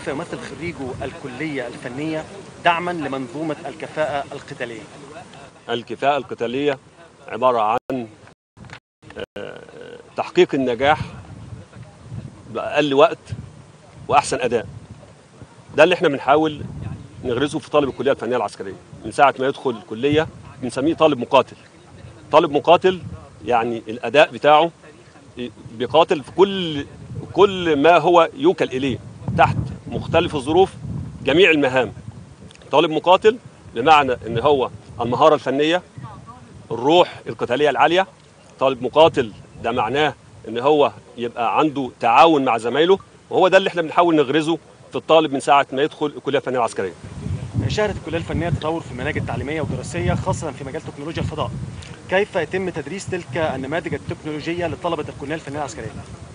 كيف يمثل خريجو الكلية الفنية دعما لمنظومة الكفاءة القتالية الكفاءة القتالية عبارة عن آه، تحقيق النجاح بأقل وقت وأحسن أداء ده اللي احنا بنحاول نغرسه في طالب الكلية الفنية العسكرية من ساعة ما يدخل الكلية بنسميه طالب مقاتل طالب مقاتل يعني الأداء بتاعه بيقاتل في كل كل ما هو يوكل إليه تحت مختلف الظروف جميع المهام طالب مقاتل بمعنى ان هو المهاره الفنيه الروح القتاليه العاليه طالب مقاتل ده معناه ان هو يبقى عنده تعاون مع زمايله وهو ده اللي احنا بنحاول نغرزه في الطالب من ساعه ما يدخل الكليه الفنيه العسكريه شهدت الكلية الفنية تطور في المناهج التعليمية والدراسية خاصة في مجال تكنولوجيا الفضاء كيف يتم تدريس تلك النماذج التكنولوجية لطلبة الكلية الفنية العسكرية؟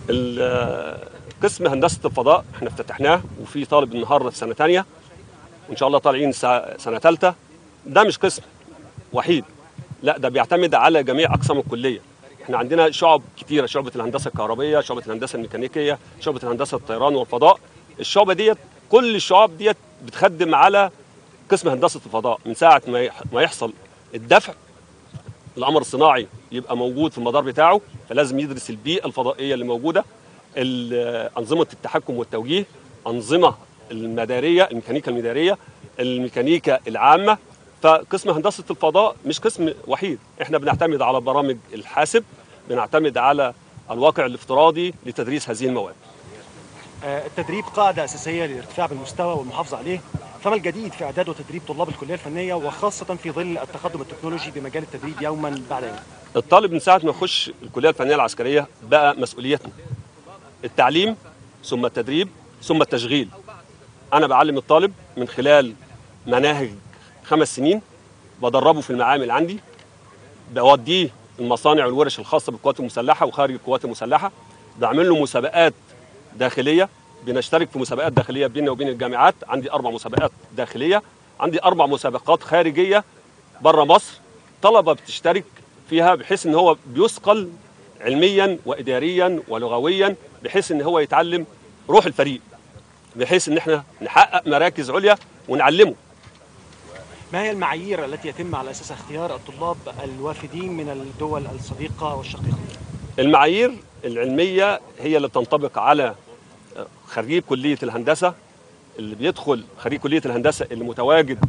ال- قسم هندسه الفضاء احنا افتتحناه وفي طالب النهارده في سنه ثانيه وان شاء الله طالعين سا- سنه ثالثه ده مش قسم وحيد لا ده بيعتمد على جميع اقسام الكليه احنا عندنا شعب كتيره شعبه الهندسه الكهربيه شعبه الهندسه الميكانيكيه شعبه الهندسه الطيران والفضاء الشعبه ديت كل الشعاب ديت بتخدم على قسم هندسه الفضاء من ساعه ما يح- ما يحصل الدفع القمر الصناعي يبقى موجود في المدار بتاعه فلازم يدرس البيئه الفضائيه اللي موجوده ال- انظمه التحكم والتوجيه انظمه المداريه الميكانيكا المداريه الميكانيكا العامه فقسم هندسه الفضاء مش قسم وحيد احنا بنعتمد على برامج الحاسب بنعتمد على الواقع الافتراضي لتدريس هذه المواد آه، التدريب قاعدة أساسية للارتفاع بالمستوى والمحافظة عليه فما الجديد في إعداد وتدريب طلاب الكلية الفنية وخاصة في ظل التقدم التكنولوجي بمجال التدريب يوما بعد يوم الطالب من ساعه ما يخش الكليه الفنيه العسكريه بقى مسؤوليتنا التعليم ثم التدريب ثم التشغيل انا بعلم الطالب من خلال مناهج خمس سنين بدربه في المعامل عندي بوديه المصانع والورش الخاصه بالقوات المسلحه وخارج القوات المسلحه بعمل له مسابقات داخليه بنشترك في مسابقات داخليه بيننا وبين الجامعات عندي اربع مسابقات داخليه عندي اربع مسابقات خارجيه بره مصر طلبه بتشترك فيها بحيث ان هو بيثقل علميا واداريا ولغويا بحيث ان هو يتعلم روح الفريق بحيث ان احنا نحقق مراكز عليا ونعلمه ما هي المعايير التي يتم على أساسها اختيار الطلاب الوافدين من الدول الصديقة والشقيقة؟ المعايير العلميه هي اللي بتنطبق على خريج كليه الهندسه اللي بيدخل خريج كليه الهندسه اللي متواجد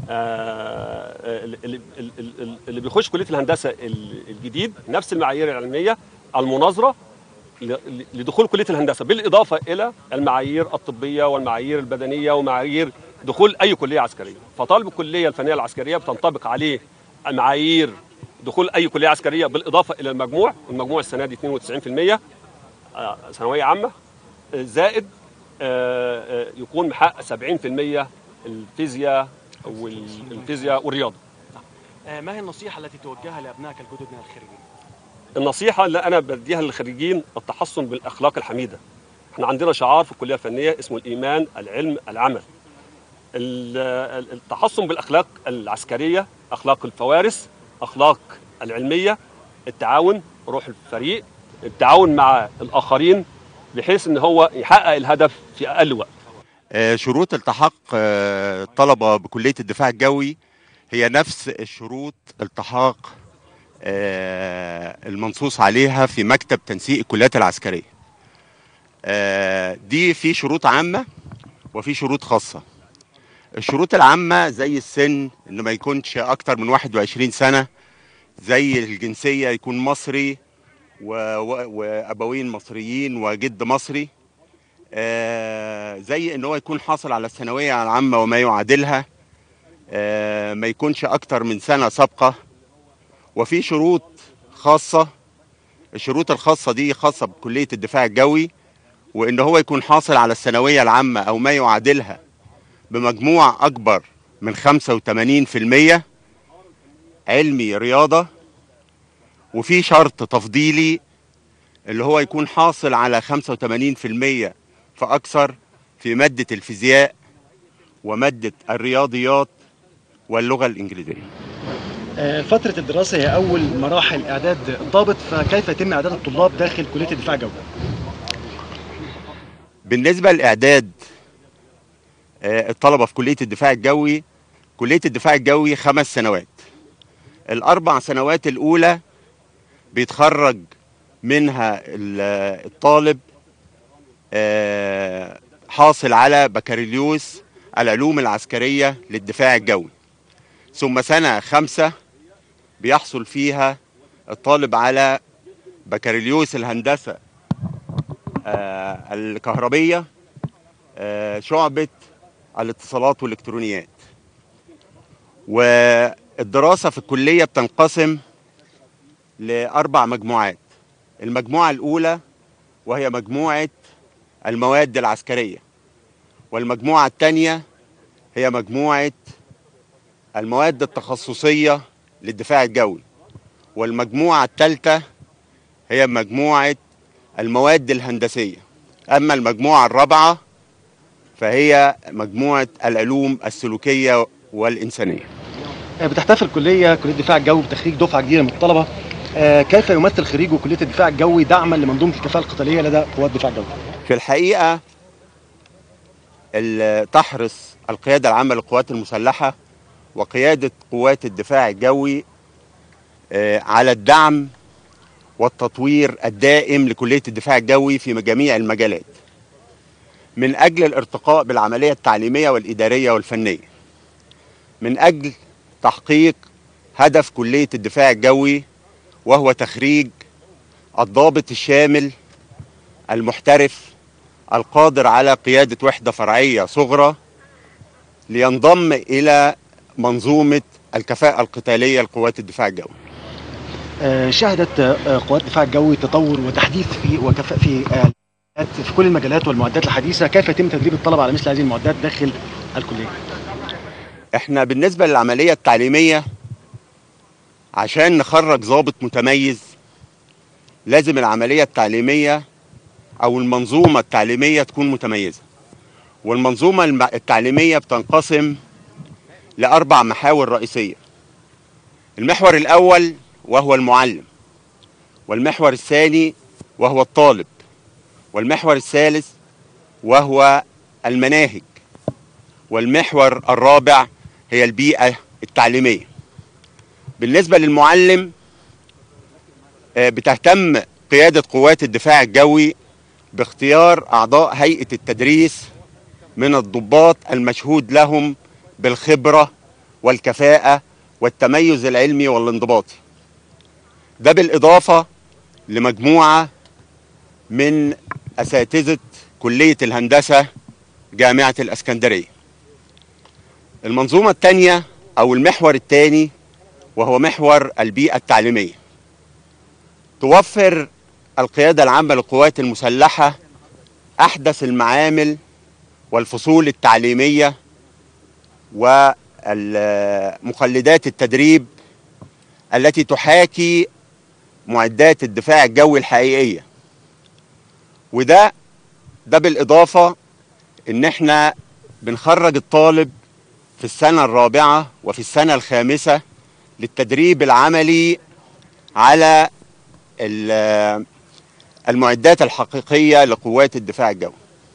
آه، اللي, اللي- اللي- اللي بيخش كليه الهندسه الجديد نفس المعايير العلميه المناظره ل- لدخول كليه الهندسه بالاضافه الى المعايير الطبيه والمعايير البدنيه ومعايير دخول اي كليه عسكريه فطالب الكليه الفنيه العسكريه بتنطبق عليه معايير دخول اي كليه عسكريه بالاضافه الى المجموع المجموع السنه دي 92% آه، ثانويه عامه آه، زائد آه، آه، يكون محقق 70% الفيزياء والفيزياء والرياضه آه، ما هي النصيحة التي توجهها لأبنائك الجدد من الخريجين؟ النصيحة اللي أنا بديها للخريجين التحصن بالأخلاق الحميدة. إحنا عندنا شعار في الكلية الفنية اسمه الإيمان، العلم، العمل. ال- التحصن بالأخلاق العسكرية، أخلاق الفوارس، أخلاق العلمية، التعاون، روح الفريق، التعاون مع الآخرين بحيث إن هو يحقق الهدف في أقل وقت. آه، شروط التحاق آه، الطلبة بكلية الدفاع الجوي هي نفس الشروط التحاق آه، المنصوص عليها في مكتب تنسيق الكليات العسكرية آه، دي في شروط عامة وفي شروط خاصة الشروط العامة زي السن انه ما يكونش اكتر من 21 سنة زي الجنسية يكون مصري و... و... وابوين مصريين وجد مصري آه، زي ان هو يكون حاصل على الثانويه العامه وما يعادلها آه، ما يكونش اكتر من سنه سابقه وفي شروط خاصه الشروط الخاصه دي خاصه بكليه الدفاع الجوي وان هو يكون حاصل على الثانويه العامه او ما يعادلها بمجموع اكبر من 85% علمي رياضه وفي شرط تفضيلي اللي هو يكون حاصل على 85% فأكثر في مادة الفيزياء ومادة الرياضيات واللغة الإنجليزية آه، فترة الدراسة هي أول مراحل إعداد الضابط فكيف يتم إعداد الطلاب داخل كلية الدفاع الجوي؟ بالنسبة لإعداد آه، الطلبه في كليه الدفاع الجوي كليه الدفاع الجوي خمس سنوات الاربع سنوات الاولى بيتخرج منها ال- الطالب آه، حاصل على بكالوريوس العلوم العسكريه للدفاع الجوي ثم سنه خمسه بيحصل فيها الطالب على بكالوريوس الهندسه آه، الكهربيه آه، شعبه الاتصالات والالكترونيات والدراسه في الكليه بتنقسم لاربع مجموعات المجموعه الاولى وهي مجموعه المواد العسكريه والمجموعه الثانيه هي مجموعه المواد التخصصيه للدفاع الجوي والمجموعه الثالثه هي مجموعه المواد الهندسيه اما المجموعه الرابعه فهي مجموعه العلوم السلوكيه والانسانيه آه، بتحتفل كليه كليه الدفاع الجوي بتخريج دفعه جديده من الطلبه آه، كيف يمثل خريجو كليه الدفاع الجوي دعما لمنظومه الكفاءه القتاليه لدى قوات الدفاع الجوي في الحقيقة ال- تحرص القيادة العامة للقوات المسلحة وقيادة قوات الدفاع الجوي آه، على الدعم والتطوير الدائم لكلية الدفاع الجوي في جميع المجالات من أجل الارتقاء بالعملية التعليمية والإدارية والفنية من أجل تحقيق هدف كلية الدفاع الجوي وهو تخريج الضابط الشامل المحترف القادر على قيادة وحدة فرعية صغرى لينضم إلى منظومة الكفاءة القتالية لقوات الدفاع الجوي آه، شهدت آه، قوات الدفاع الجوي تطور وتحديث في وكفاء في آه، في كل المجالات والمعدات الحديثة كيف يتم تدريب الطلبة على مثل هذه المعدات داخل الكلية احنا بالنسبة للعملية التعليمية عشان نخرج ضابط متميز لازم العملية التعليمية أو المنظومة التعليمية تكون متميزة والمنظومة الم- التعليمية بتنقسم لأربع محاور رئيسية المحور الأول وهو المعلم والمحور الثاني وهو الطالب والمحور الثالث وهو المناهج والمحور الرابع هي البيئة التعليمية بالنسبة للمعلم آه، بتهتم قيادة قوات الدفاع الجوي باختيار أعضاء هيئة التدريس من الضباط المشهود لهم بالخبرة والكفاءة والتميز العلمي والانضباطي ده بالإضافة لمجموعة من أساتذة كلية الهندسة جامعة الإسكندرية المنظومة الثانية أو المحور الثاني وهو محور البيئة التعليمية توفر القيادة العامة للقوات المسلحة أحدث المعامل والفصول التعليمية ومخلدات التدريب التي تحاكي معدات الدفاع الجوي الحقيقية وده ده بالإضافة إن إحنا بنخرج الطالب في السنة الرابعة وفي السنة الخامسة للتدريب العملي على ال- المعدات الحقيقية لقوات الدفاع الجوي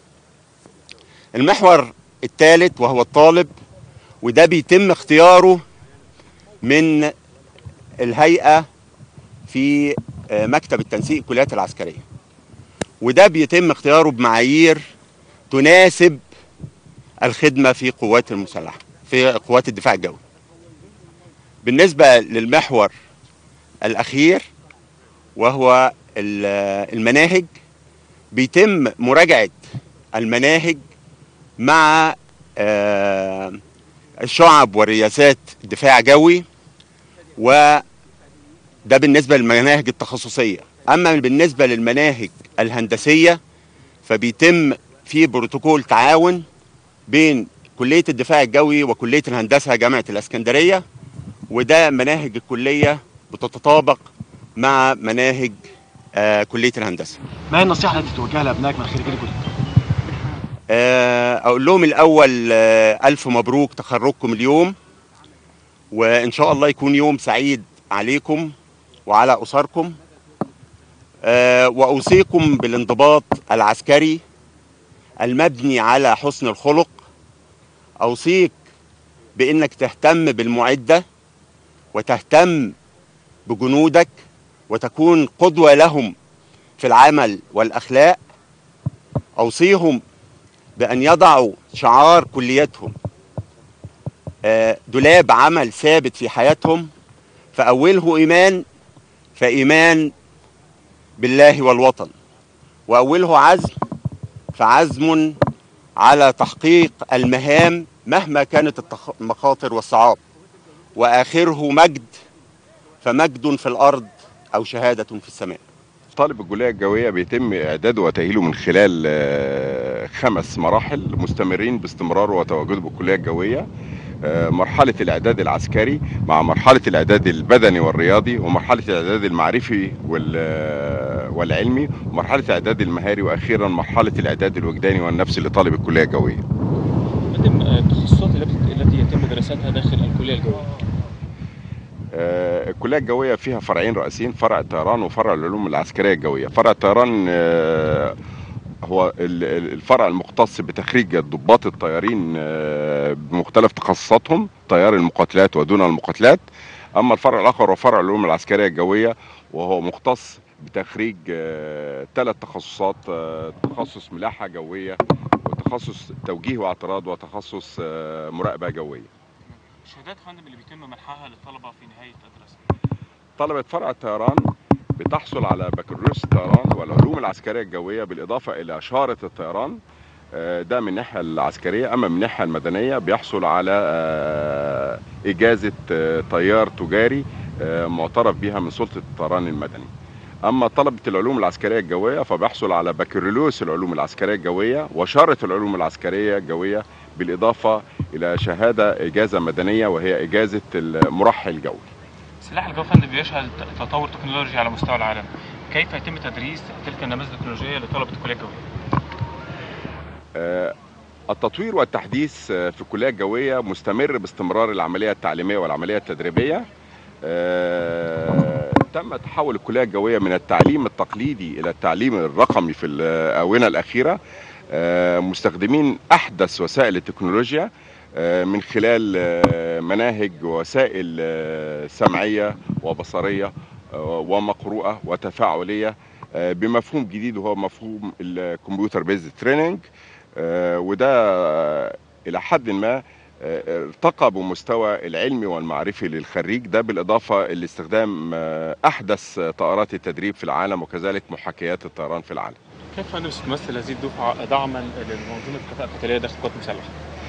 المحور الثالث وهو الطالب وده بيتم اختياره من الهيئة في آه، مكتب التنسيق الكليات العسكرية وده بيتم اختياره بمعايير تناسب الخدمة في قوات المسلحة في قوات الدفاع الجوي بالنسبة للمحور الأخير وهو ال- المناهج بيتم مراجعة المناهج مع آه، الشعب ورياسات دفاع جوي وده بالنسبة للمناهج التخصصية أما بالنسبة للمناهج الهندسية فبيتم في بروتوكول تعاون بين كلية الدفاع الجوي وكلية الهندسة جامعة الإسكندرية وده مناهج الكلية بتتطابق مع مناهج آه كلية الهندسة ما هي النصيحة التي توجهها لأبنائك من خريجي الكلية؟ آه أقول لهم الأول آه ألف مبروك تخرجكم اليوم وإن شاء الله يكون يوم سعيد عليكم وعلى أسركم آه وأوصيكم بالانضباط العسكري المبني على حسن الخلق اوصيك بانك تهتم بالمعده وتهتم بجنودك وتكون قدوه لهم في العمل والاخلاق اوصيهم بان يضعوا شعار كليتهم آه، دولاب عمل ثابت في حياتهم فاوله ايمان فايمان بالله والوطن واوله عزم فعزم على تحقيق المهام مهما كانت التخ- المخاطر والصعاب واخره مجد فمجد في الارض او شهاده في السماء طالب الكليه الجويه بيتم اعداده وتاهيله من خلال آه، خمس مراحل مستمرين باستمرار وتواجده بالكليه الجويه آه، مرحله الاعداد العسكري مع مرحله الاعداد البدني والرياضي ومرحله الاعداد المعرفي وال- آه، والعلمي ومرحله الاعداد المهاري واخيرا مرحله الاعداد الوجداني والنفسي لطالب الكليه الجويه فندم آه، التخصصات التي التي يتم دراستها داخل الكليه الجويه آه، الكليه الجويه فيها فرعين رئيسيين فرع الطيران وفرع العلوم العسكريه الجويه فرع الطيران آه، هو ال- ال- الفرع المختص بتخريج ضباط الطيارين آه، بمختلف تخصصاتهم طيار المقاتلات ودون المقاتلات اما الفرع الاخر هو فرع العلوم العسكريه الجويه وهو مختص بتخريج ثلاث تخصصات آه، تخصص ملاحه جويه وتخصص توجيه واعتراض وتخصص آه، مراقبه جويه الشهادات فندم اللي بيتم منحها للطلبه في نهايه الدراسه طلبة فرع الطيران بتحصل على بكالوريوس الطيران والعلوم العسكرية الجوية بالإضافة إلى شارة الطيران آه، ده من الناحية العسكرية أما من الناحية المدنية بيحصل على آه، إجازة آه، طيار تجاري آه، معترف بها من سلطة الطيران المدني أما طلبة العلوم العسكرية الجوية فبيحصل على بكالوريوس العلوم العسكرية الجوية وشارة العلوم العسكرية الجوية بالإضافة إلى شهادة إجازة مدنية وهي إجازة المرحل الجوي سلاح الجو فندم بيشهد تطور تكنولوجي على مستوى العالم كيف يتم تدريس تلك النماذج التكنولوجيه لطلبه الكليه الجويه آه، التطوير والتحديث آه، في الكليه الجويه مستمر باستمرار العمليه التعليميه والعمليه التدريبيه آه، تم تحول الكليه الجويه من التعليم التقليدي الى التعليم الرقمي في الاونه الاخيره آه، مستخدمين احدث وسائل التكنولوجيا آه، من خلال آه، مناهج ووسائل آه، سمعيه وبصريه آه، ومقروءه وتفاعليه آه، بمفهوم جديد وهو مفهوم الكمبيوتر بيزد تريننج وده آه، الى حد ما آه، ارتقى بمستوى العلمي والمعرفي للخريج ده بالاضافه لاستخدام آه، احدث طائرات التدريب في العالم وكذلك محاكيات الطيران في العالم كيف فندم ستمثل هذه الدفعه دعما لمنظومه الكفاءه القتاليه داخل القوات المسلحه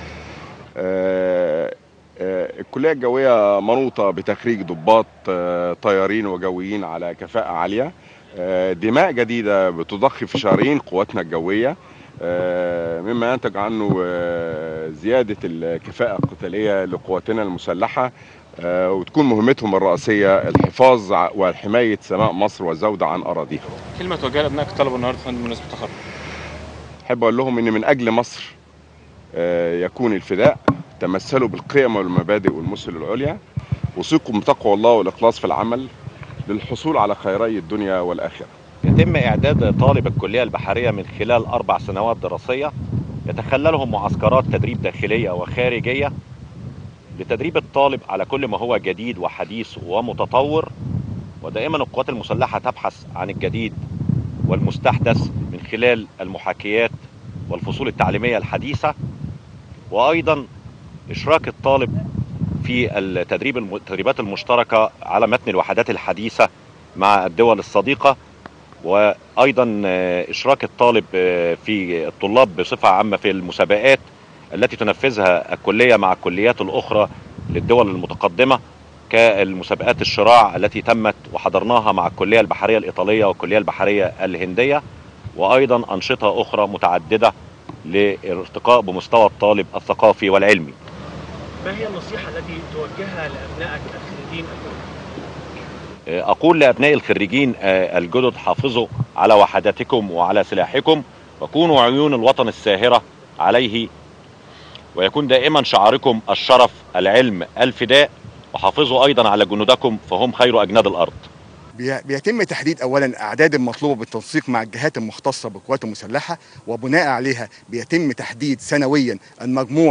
آه، آه، الكلية الجوية منوطة بتخريج ضباط آه، طيارين وجويين على كفاءة عالية آه، دماء جديدة بتضخ في شرايين قواتنا الجوية آه، مما ينتج عنه آه، زيادة الكفاءة القتالية لقواتنا المسلحة آه، وتكون مهمتهم الرئيسية الحفاظ ع- وحماية سماء مصر والزودة عن أراضيها كلمه توجهها لابنائك الطلبه النهارده فندم بمناسبه التخرج أحب أقول لهم إن من أجل مصر آه، يكون الفداء تمثلوا بالقيم والمبادئ والمثل العليا وثقوا بتقوى الله والإخلاص في العمل للحصول على خيري الدنيا والآخرة يتم إعداد طالب الكلية البحرية من خلال أربع سنوات دراسية يتخللهم معسكرات تدريب داخلية وخارجية لتدريب الطالب على كل ما هو جديد وحديث ومتطور ودائما القوات المسلحة تبحث عن الجديد والمستحدث من خلال المحاكيات والفصول التعليمية الحديثة وأيضا إشراك الطالب في التدريب الم- التدريبات المشتركة على متن الوحدات الحديثة مع الدول الصديقة وايضا آه، اشراك الطالب آه، في الطلاب بصفه عامه في المسابقات التي تنفذها الكليه مع الكليات الاخرى للدول المتقدمه كالمسابقات الشراع التي تمت وحضرناها مع الكليه البحريه الايطاليه والكليه البحريه الهنديه وايضا انشطه اخرى متعدده لارتقاء بمستوى الطالب الثقافي والعلمي ما هي النصيحه التي توجهها لابنائك الخريجين أقول لأبناء الخريجين آه، الجدد حافظوا على وحداتكم وعلى سلاحكم وكونوا عيون الوطن الساهرة عليه ويكون دائما شعاركم الشرف العلم الفداء وحافظوا أيضا على جنودكم فهم خير أجناد الأرض بي- بيتم تحديد اولا الاعداد المطلوبه بالتنسيق مع الجهات المختصه بالقوات المسلحه وبناء عليها بيتم تحديد سنويا المجموع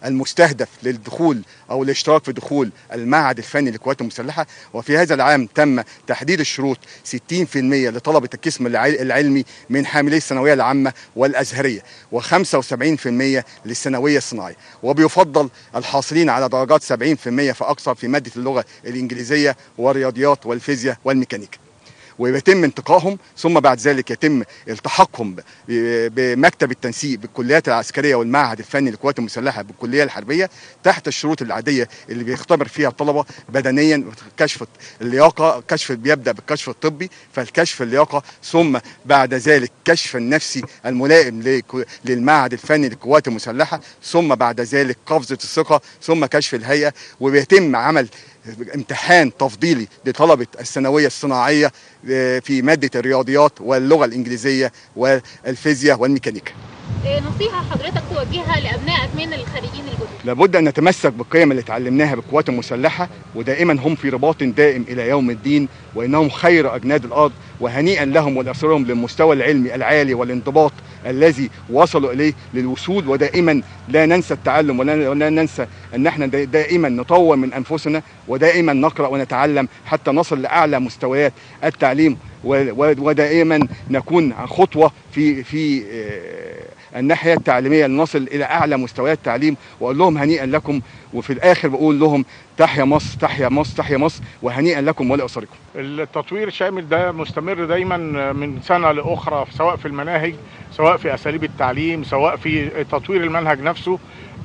المستهدف للدخول او الاشتراك في دخول المعهد الفني للقوات المسلحه وفي هذا العام تم تحديد الشروط 60% لطلبه القسم الع- العلمي من حاملي الثانويه العامه والازهريه و75% للثانويه الصناعيه وبيفضل الحاصلين على درجات 70% فاكثر في ماده اللغه الانجليزيه والرياضيات والفيزياء والميكانيكا ويتم انتقائهم ثم بعد ذلك يتم التحاقهم ب- بمكتب التنسيق بالكليات العسكريه والمعهد الفني للقوات المسلحه بالكليه الحربيه تحت الشروط العاديه اللي بيختبر فيها الطلبه بدنيا كشف اللياقه كشف بيبدا بالكشف الطبي فالكشف اللياقه ثم بعد ذلك كشف النفسي الملائم لك- للمعهد الفني للقوات المسلحه ثم بعد ذلك قفزه الثقه ثم كشف الهيئه وبيتم عمل امتحان تفضيلي لطلبه الثانويه الصناعيه آه، في ماده الرياضيات واللغه الانجليزيه والفيزياء والميكانيكا إيه نصيحة حضرتك توجهها لأبنائك من الخريجين الجدد لابد ان نتمسك بالقيم اللي اتعلمناها بالقوات المسلحه ودائما هم في رباط دائم الى يوم الدين وانهم خير اجناد الارض وهنيئا لهم ولاسرهم للمستوى العلمي العالي والانضباط الذي وصلوا اليه للوصول ودائما لا ننسى التعلم ولا ولا ننسى ان احنا دا- دائما نطور من انفسنا ودائما نقرا ونتعلم حتى نصل لاعلى مستويات التعليم و- و- ودائما نكون خطوه في في آه، الناحيه التعليميه لنصل الى اعلى مستويات التعليم واقول لهم هنيئا لكم وفي الاخر بقول لهم تحيا مصر تحيا مصر تحيا مصر وهنيئا لكم ولاسركم التطوير الشامل ده مستمر دايما من سنه لاخرى سواء في المناهج سواء في اساليب التعليم سواء في تطوير المنهج نفسه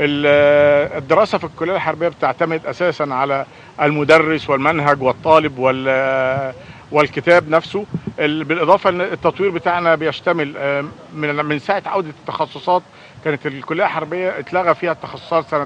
ال- الدراسه في الكليه الحربيه بتعتمد اساسا على المدرس والمنهج والطالب وال والكتاب نفسه ال- بالاضافه ان التطوير بتاعنا بيشتمل آه، من من ساعه عوده التخصصات كانت الكليه الحربيه اتلغى فيها التخصصات سنه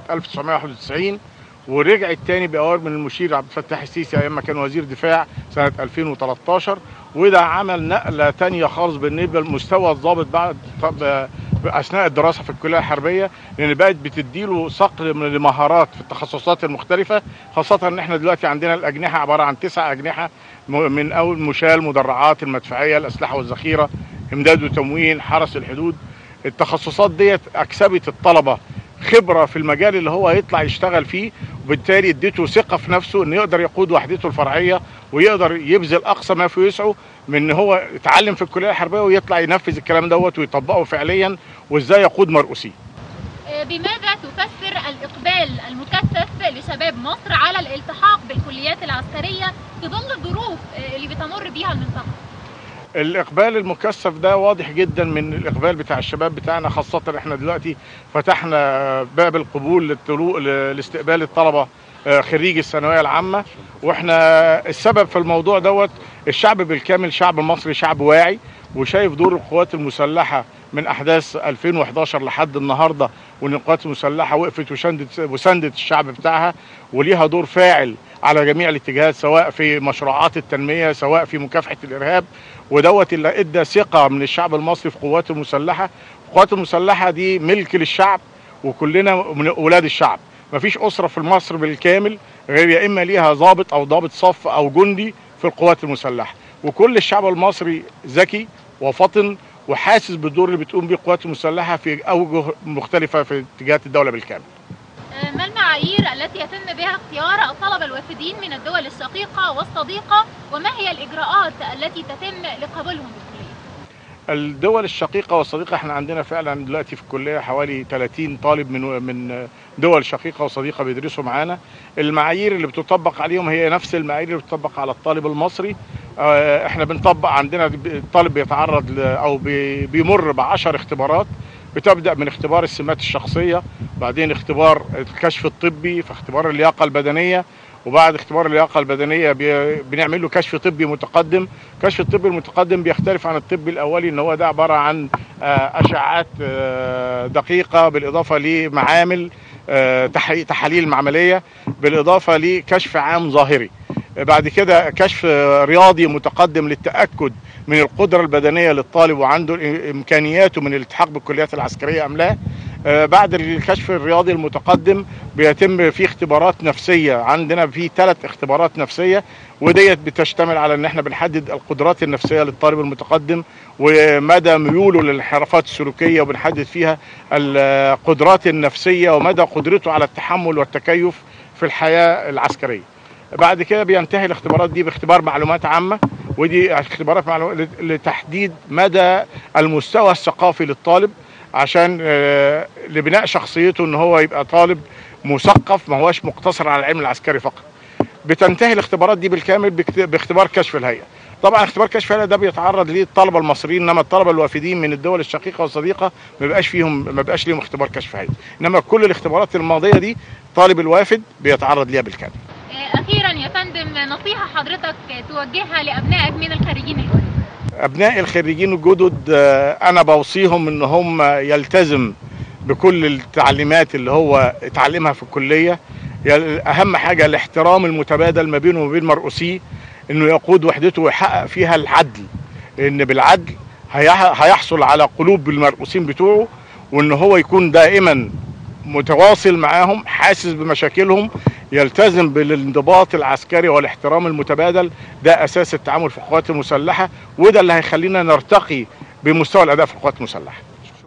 1991 ورجعت تاني باوامر من المشير عبد الفتاح السيسي ايام ما كان وزير دفاع سنه 2013 وده عمل نقله تانية خالص بالنسبه لمستوى الضابط بعد طب اثناء الدراسه في الكليه الحربيه لان بقت بتديله صقل من المهارات في التخصصات المختلفه خاصه ان احنا دلوقتي عندنا الاجنحه عباره عن تسع اجنحه م- من اول مشاة المدرعات المدفعيه الاسلحه والذخيره امداد وتموين حرس الحدود التخصصات ديت اكسبت الطلبه خبره في المجال اللي هو هيطلع يشتغل فيه وبالتالي اديته ثقه في نفسه انه يقدر يقود وحدته الفرعيه ويقدر يبذل اقصى ما في وسعه من ان هو يتعلم في الكليه الحربيه ويطلع ينفذ الكلام دوت ويطبقه فعليا وازاي يقود مرؤوسيه إيه بماذا تفسر الإقبال المكثف لشباب مصر على الالتحاق بالكليات العسكرية في ظل الظروف إيه اللي بتمر بيها المنطقة الاقبال المكثف ده واضح جدا من الاقبال بتاع الشباب بتاعنا خاصه احنا دلوقتي فتحنا باب القبول للطلوع لاستقبال الطلبه آه، خريج الثانويه العامه واحنا السبب في الموضوع دوت الشعب بالكامل شعب مصري شعب واعي وشايف دور القوات المسلحه من احداث 2011 لحد النهارده وان القوات المسلحه وقفت وشندت وسندت الشعب بتاعها وليها دور فاعل على جميع الاتجاهات سواء في مشروعات التنميه سواء في مكافحه الارهاب ودوت اللي ادى ثقه من الشعب المصري في قواته المسلحه القوات المسلحه دي ملك للشعب وكلنا من اولاد الشعب مفيش اسره في مصر بالكامل غير يا اما ليها ضابط او ضابط صف او جندي في القوات المسلحه وكل الشعب المصري ذكي وفطن وحاسس بالدور اللي بتقوم بيه القوات المسلحه في اوجه مختلفه في اتجاهات الدوله بالكامل إيه ما المعايير التي يتم بها اختيار الطلبة الوافدين من الدول الشقيقة والصديقة وما هي الإجراءات التي تتم لقبولهم بالكلية الدول الشقيقة والصديقة احنا عندنا فعلا دلوقتي في الكلية حوالي 30 طالب من من دول شقيقة وصديقة بيدرسوا معانا المعايير اللي بتطبق عليهم هي نفس المعايير اللي بتطبق على الطالب المصري اه، احنا بنطبق عندنا الطالب بيتعرض ل- او بي- بيمر بعشر اختبارات بتبدا من اختبار السمات الشخصيه بعدين اختبار الكشف الطبي في اختبار اللياقه البدنيه وبعد اختبار اللياقه البدنيه بي- بنعمل له كشف طبي متقدم كشف الطب المتقدم بيختلف عن الطب الاولي ان هو ده عباره عن آه، اشعات آه، دقيقه بالاضافه لمعامل آه، تح- تحاليل معمليه بالاضافه لكشف عام ظاهري بعد كده كشف رياضي متقدم للتاكد من القدره البدنيه للطالب وعنده امكانياته من الالتحاق بالكليات العسكريه ام لا آه، بعد الكشف الرياضي المتقدم بيتم في اختبارات نفسيه عندنا في ثلاث اختبارات نفسيه وديت بتشتمل على ان احنا بنحدد القدرات النفسيه للطالب المتقدم ومدى ميوله للانحرافات السلوكيه وبنحدد فيها القدرات النفسيه ومدى قدرته على التحمل والتكيف في الحياه العسكريه. بعد كده بينتهي الاختبارات دي باختبار معلومات عامه ودي اختبارات معلومات لتحديد مدى المستوى الثقافي للطالب عشان آه، لبناء شخصيته ان هو يبقى طالب مثقف ما هوش مقتصر على العلم العسكري فقط. بتنتهي الاختبارات دي بالكامل بكت- باختبار كشف الهيئه. طبعا اختبار كشف الهيئه ده بيتعرض ليه الطلبه المصريين انما الطلبه الوافدين من الدول الشقيقه والصديقه ما بيبقاش فيهم ما بيبقاش ليهم اختبار كشف هيئه، انما كل الاختبارات الماضيه دي طالب الوافد بيتعرض ليها بالكامل. آه، اخيرا يا فندم نصيحه حضرتك توجهها لابنائك من الخريجين الجدد ابناء الخريجين الجدد آه، انا بوصيهم ان هم يلتزم بكل التعليمات اللي هو اتعلمها في الكليه يل- اهم حاجه الاحترام المتبادل ما بينه وبين مرؤوسيه انه يقود وحدته ويحقق فيها العدل لان بالعدل هيح- هيحصل على قلوب المرؤوسين بتوعه وان هو يكون دائما متواصل معاهم حاسس بمشاكلهم يلتزم بالانضباط العسكري والاحترام المتبادل ده اساس التعامل في القوات المسلحه وده اللي هيخلينا نرتقي بمستوى الاداء في القوات المسلحه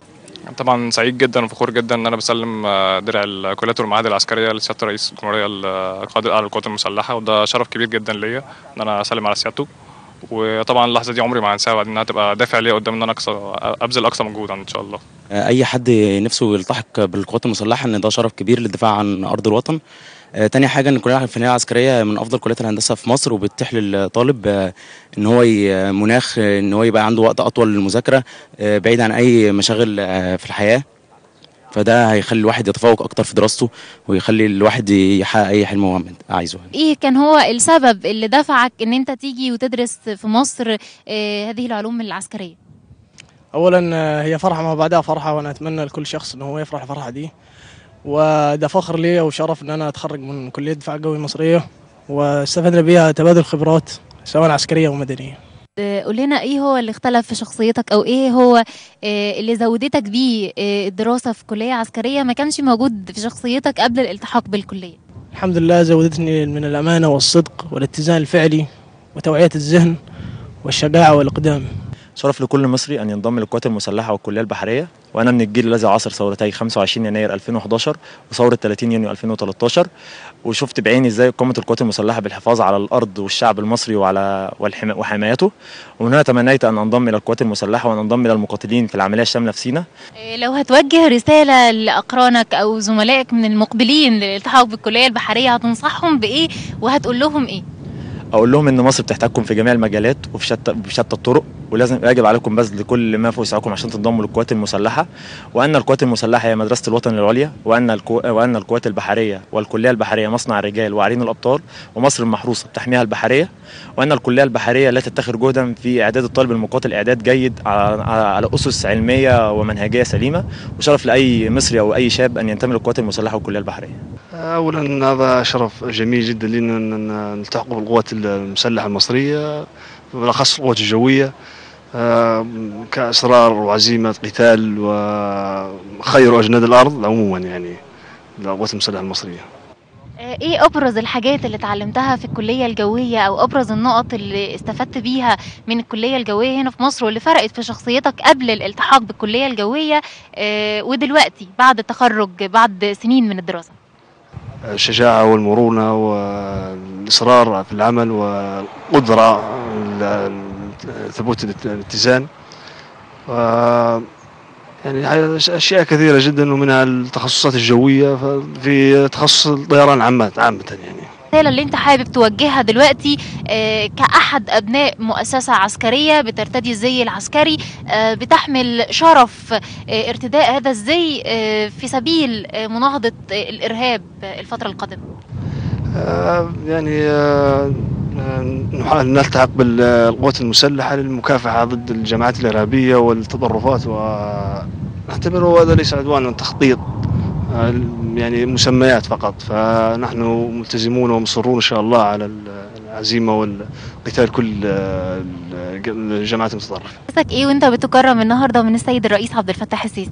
طبعا سعيد جدا وفخور جدا ان انا بسلم آه، درع الكليات والمعاهد العسكريه لسياده رئيس الجمهوريه القائد الاعلى للقوات المسلحه وده شرف كبير جدا ليا ان انا اسلم على سيادته وطبعا اللحظه دي عمري ما هنساها وانها تبقى دافع ليا قدام ان انا أكسر ابذل اقصى مجهود ان شاء الله اي حد نفسه يلتحق بالقوات المسلحه ان ده شرف كبير للدفاع عن ارض الوطن آه، تاني حاجه ان الكليه الفنيه العسكريه من افضل كليات الهندسه في مصر وبتتيح للطالب آه، ان هو ي- مناخ آه، ان هو يبقى عنده وقت اطول للمذاكره آه، بعيد عن اي مشاغل آه، في الحياه فده هيخلي الواحد يتفوق اكتر في دراسته ويخلي الواحد يحقق اي حلم هو عايزه ايه كان هو السبب اللي دفعك ان انت تيجي وتدرس في مصر آه، هذه العلوم العسكريه اولا آه، هي فرحه ما بعدها فرحه وانا اتمنى لكل شخص انه هو يفرح الفرحه دي وده فخر لي وشرف ان انا اتخرج من كليه دفاع قوي مصريه واستفدنا بيها تبادل خبرات سواء عسكريه ومدنيه آه، قول لنا ايه هو اللي اختلف في شخصيتك او ايه هو آه، اللي زودتك بيه آه، الدراسه في كليه عسكريه ما كانش موجود في شخصيتك قبل الالتحاق بالكليه الحمد لله زودتني من الامانه والصدق والاتزان الفعلي وتوعيه الذهن والشجاعه والاقدام شرف لكل مصري أن ينضم للقوات المسلحة والكلية البحرية وأنا من الجيل الذي عاصر ثورتي 25 يناير 2011 وثورة 30 يونيو 2013 وشفت بعيني ازاي قامت القوات المسلحة بالحفاظ على الأرض والشعب المصري وعلى والحما- وحمايته ومن هنا تمنيت أن أنضم إلى القوات المسلحة وأن أنضم إلى المقاتلين في العملية الشاملة في سيناء آه، لو هتوجه رساله لاقرانك او زملائك من المقبلين للالتحاق بالكليه البحريه هتنصحهم بايه وهتقول لهم ايه اقول لهم ان مصر بتحتاجكم في جميع المجالات وفي شتى بشتى الطرق ولازم يجب عليكم بذل كل ما في وسعكم عشان تنضموا للقوات المسلحه وان القوات المسلحه هي مدرسه الوطن العليا وان الكو... وان القوات البحريه والكليه البحريه مصنع الرجال وعرين الابطال ومصر المحروسه بتحميها البحريه وان الكليه البحريه لا تتخر جهدا في اعداد الطالب المقاتل اعداد جيد على, على اسس علميه ومنهجيه سليمه وشرف لاي مصري او اي شاب ان ينتمي للقوات المسلحه والكليه البحريه اولا هذا شرف جميل جدا لنا ان نلتحق بالقوات المسلحه المصريه بالاخص القوات الجويه آه، كاصرار وعزيمه قتال وخير اجناد الارض عموما يعني القوات المسلحه المصريه آه، ايه ابرز الحاجات اللي اتعلمتها في الكليه الجويه او ابرز النقط اللي استفدت بيها من الكليه الجويه هنا في مصر واللي فرقت في شخصيتك قبل الالتحاق بالكليه الجويه آه، ودلوقتي بعد التخرج بعد سنين من الدراسه الشجاعه والمرونه والاصرار في العمل والقدره على ثبوت الاتزان و يعني اشياء كثيره جدا ومنها التخصصات الجويه في تخصص الطيران عامه عامه يعني الرسالة اللي انت حابب توجهها دلوقتي آه، كأحد أبناء مؤسسة عسكرية بترتدي الزي العسكري آه، بتحمل شرف آه، ارتداء هذا الزي آه، في سبيل آه، مناهضة آه، الإرهاب آه، الفترة القادمة آه، يعني آه، آه، نحاول نلتحق بالقوات المسلحة للمكافحة ضد الجماعات الإرهابية والتطرفات ونعتبره هذا ليس عدوانا تخطيط آه، يعني مسميات فقط فنحن ملتزمون ومصرون إن شاء الله على العزيمة والقتال كل آه، الجماعات المتطرفة إحساسك إيه وأنت بتكرم النهاردة من السيد الرئيس عبد الفتاح السيسي؟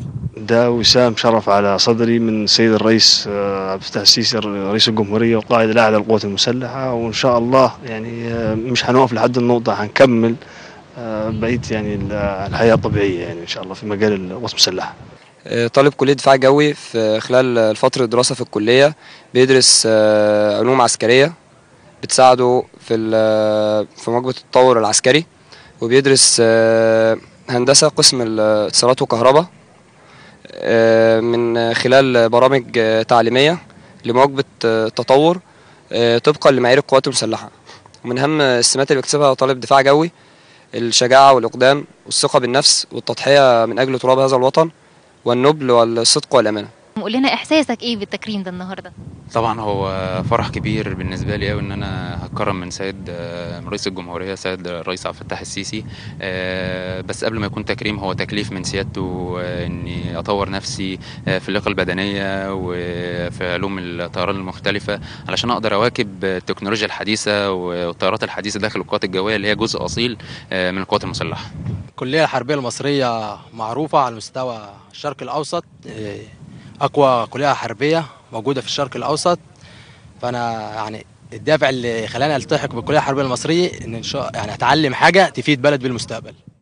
ده وسام شرف على صدري من السيد الرئيس آه، عبد الفتاح السيسي رئيس الجمهورية والقائد الأعلى للقوات المسلحة وإن شاء الله يعني آه، مش هنقف لحد النقطة هنكمل آه، بقية يعني ال- الحياة الطبيعية يعني إن شاء الله في مجال القوات المسلحة آه، طالب كلية دفاع جوي في خلال فترة الدراسة في الكلية بيدرس آه، علوم عسكرية بتساعده في ال- في مواكبة التطور العسكري وبيدرس آه، هندسة قسم الاتصالات وكهرباء آه، من خلال برامج آه، تعليمية لمواكبة آه، التطور آه، طبقا لمعايير القوات المسلحة ومن أهم السمات اللي بيكتسبها طالب دفاع جوي الشجاعة والإقدام والثقة بالنفس والتضحية من أجل تراب هذا الوطن والنبل والصدق والأمانة قول لنا احساسك ايه بالتكريم ده النهارده طبعا هو فرح كبير بالنسبه لي قوي ان انا هتكرم من سيد آه، رئيس الجمهوريه سيد الرئيس عبد الفتاح السيسي آه، بس قبل ما يكون تكريم هو تكليف من سيادته آه، اني اطور نفسي آه، في اللياقه البدنيه وفي علوم الطيران المختلفه علشان اقدر اواكب التكنولوجيا الحديثه والطيارات الحديثه داخل القوات الجويه اللي هي جزء اصيل آه، من القوات المسلحه الكلية الحربية المصرية معروفة على مستوى الشرق الأوسط إيه، أقوى كلية حربية موجودة في الشرق الأوسط فأنا يعني الدافع اللي خلاني ألتحق بالكلية الحربية المصرية إن إن شاء يعني أتعلم حاجة تفيد بلد بالمستقبل